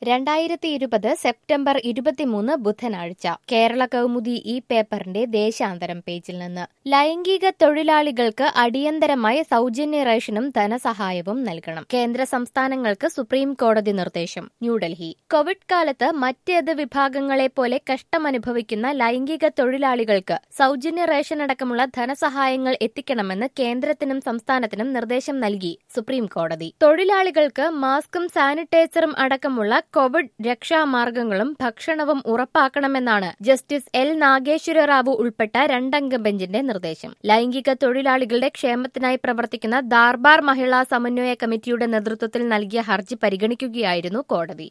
രണ്ടായിരത്തി ഇരുപത് സെപ്റ്റംബർ ഇരുപത്തിമൂന്ന് ബുധനാഴ്ച കേരള കൗമുദി ഈ പേപ്പറിന്റെ ദേശാന്തരം പേജിൽ നിന്ന് ലൈംഗിക തൊഴിലാളികൾക്ക് അടിയന്തരമായ സൗജന്യ റേഷനും ധനസഹായവും നൽകണം കേന്ദ്ര സംസ്ഥാനങ്ങൾക്ക് സുപ്രീം കോടതി നിർദ്ദേശം ന്യൂഡൽഹി കോവിഡ് കാലത്ത് മറ്റേത് വിഭാഗങ്ങളെ പോലെ കഷ്ടമനുഭവിക്കുന്ന ലൈംഗിക തൊഴിലാളികൾക്ക് സൗജന്യ റേഷൻ അടക്കമുള്ള ധനസഹായങ്ങൾ എത്തിക്കണമെന്ന് കേന്ദ്രത്തിനും സംസ്ഥാനത്തിനും നിർദ്ദേശം നൽകി സുപ്രീം കോടതി തൊഴിലാളികൾക്ക് മാസ്കും സാനിറ്റൈസറും അടക്കമുള്ള കോവിഡ് രക്ഷാമാർഗങ്ങളും ഭക്ഷണവും ഉറപ്പാക്കണമെന്നാണ് ജസ്റ്റിസ് എൽ നാഗേശ്വര റാവു ഉൾപ്പെട്ട രണ്ടംഗ ബെഞ്ചിന്റെ നിർദ്ദേശം ലൈംഗിക തൊഴിലാളികളുടെ ക്ഷേമത്തിനായി പ്രവർത്തിക്കുന്ന ദാർബാർ മഹിളാ സമന്വയ കമ്മിറ്റിയുടെ നേതൃത്വത്തിൽ നൽകിയ ഹർജി പരിഗണിക്കുകയായിരുന്നു കോടതി